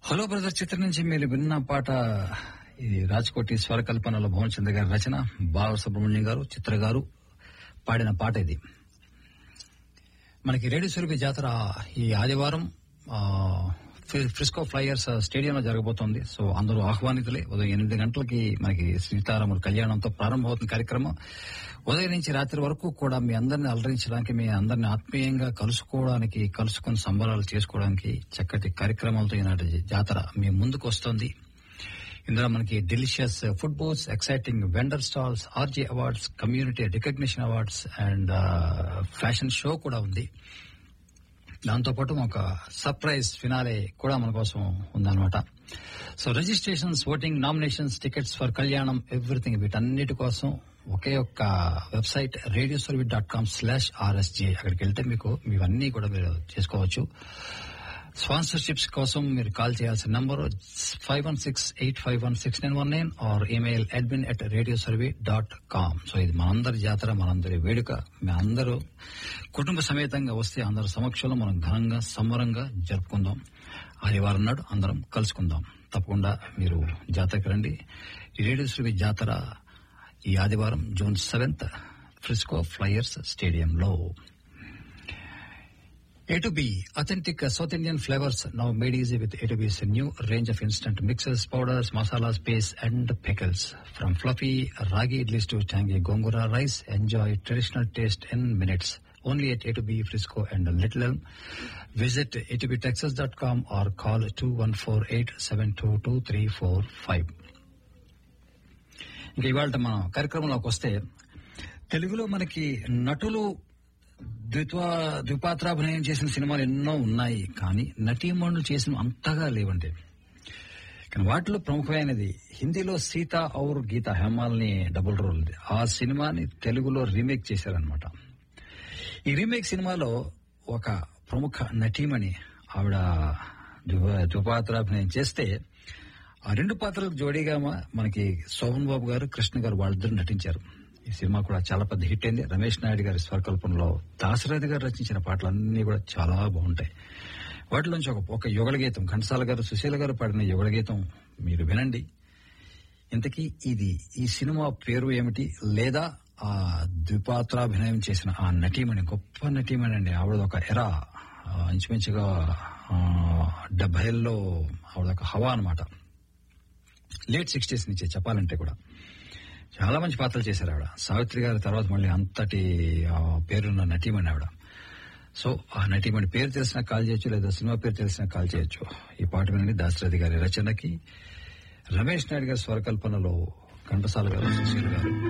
Hello brother చిత్రం నుంచి మీరు విన్న పాట ఇది రాజ్కోటి స్వరకల్పనలో భువన్ చంద్ర గారి రచన బాలసుబ్రహ్మణ్యం గారు చిత్ర గారు పాడిన పాట ఇది మనకి రేడియో సురభి జాతర ఈ ఆదివారం ఆ, ఫ్రి- ఫ్రిస్కో ఫ్లైయర్స్ స్టేడియంలో జరగబోతోంది సో అందరూ ఆహ్వానితులే ఉదయం ఎనిమిది గంటలకి మనకి సీతారాముల కళ్యాణంతో ప్రారంభమవుతున్న కార్యక్రమం ఉదయం నుంచి రాత్రి వరకు కూడా మీ అందరిని అలరించడానికి మీ అందరిని ఆత్మీయంగా కలుసుకోవడానికి కలుసుకుని సంబరాలు చేసుకోవడానికి చక్కటి కార్యక్రమాలతో ఈనాటి జాతర మీ ముందుకు వస్తోంది ఇందులో మనకి delicious food boards exciting vendor stalls RJ awards community recognition awards and fashion show కూడా ఉంది దాంతోపాటు ఒక సర్ప్రైజ్ ఫినాలే కూడా మన కోసం ఉందన్నమాట so registrations voting nominations tickets for కళ్యాణం ఎవ్రీథింగ్ వీటన్నిటి కోసం ఒకే ఒక్క website radio service dot com slash RSJ అక్కడికి వెళ్తే మీకు ఇవన్నీ కూడా మీరు చేసుకోవచ్చు స్పాన్సర్షిప్స్ కోసం మీరు కాల్ చేయాల్సిన number five one six eight five one six nine one nine or email admin at radio సర్వే డాట్ కామ్ సో ఇది మనందరి జాతర మనందరి వేడుక మీ అందరూ కుటుంబ సమేతంగా వస్తే అందరి సమక్షంలో మనం ఘనంగా సంబరంగా జరుపుకుందాం ఆదివారం నాడు అందరం కలుసుకుందాం తప్పకుండా మీరు జాతరకి రండి ఈ రేడియో సర్వే జాతర ఈ ఆదివారం జూన్ సెవెంత్ ఫ్రిస్కో ఫ్లైయర్స్ స్టేడియంలో A to B, authentic uh, South Indian flavors now made easy with A to B's new range of instant mixes, powders, masalas, paste, and pickles. From fluffy ragi idlis to tangy gongura rice, enjoy traditional taste in minutes. Only at A to B Frisco and Little Elm. Visit atobtexas.com or call 214-872-2345. ఇంకా ఇవాళ మన కార్యక్రమంలోకి వస్తే తెలుగులో మనకి నటులు ద్విత్వా ద్విపాత్రాభినయం చేసిన సినిమాలు ఎన్నో ఉన్నాయి కానీ నటీమణులు చేసిన అంతగా లేవండి కానీ వాటిలో ప్రముఖమైనది హిందీలో సీత ఔర్ గీత హేమాల్ని డబుల్ రోల్ ఉంది. ఆ సినిమాని తెలుగులో రీమేక్ చేశారనమాట ఈ రీమేక్ సినిమాలో ఒక ప్రముఖ నటీమణి ఆవిడ ద్విపా- ద్విపాత్రాభినయం చేస్తే ఆ రెండు పాత్రలకు జోడీగా మ- మనకి శోభన్ బాబు గారు కృష్ణ గారు వాళ్ళిద్దరు నటించారు ఈ సినిమా కూడా చాలా పెద్ద హిట్ అయింది రమేష్ నాయుడు గారి స్వరకల్పనలో దాశరథి గారు రచించిన పాటలన్నీ కూడా చాలా బాగుంటాయి వాటిలోంచి ఒక ఒక యుగళ గీతం ఘంటసాల గారు సుశీల గారు పాడిన యుగళ గీతం మీరు వినండి ఇంతకీ ఇది ఈ సినిమా పేరు ఏమిటి లేదా ఆ ద్విపాత్రాభినయం చేసిన ఆ నటీమణి గొప్ప నటీమణి అండి ఆవిడ ఒక ఎరా ఆ, ఇంచుమించుగా ఆ, డెబ్బైల్లో ఆవిడ ఒక హవా అనమాట లేట్ సిక్స్టీస్ నుంచి చెప్పాలంటే కూడా చాలా మంచి పాత్రలు చేశారు ఆవిడ సావిత్రి గారి తర్వాత మళ్ళీ అంతటి ఆ, పేరున్న నటీమణి ఆవిడ సో ఆ నటీమణి పేరు తెలిసిన కాల్ చేయొచ్చు లేదా సినిమా పేరు తెలిసిన కాల్ చేయొచ్చు ఈ పాట వినండి దాశరథి గారి రచనకి రమేష్ నాయుడు గారి స్వరకల్పనలో ఘంటసాల గారు సుశీల్ గారు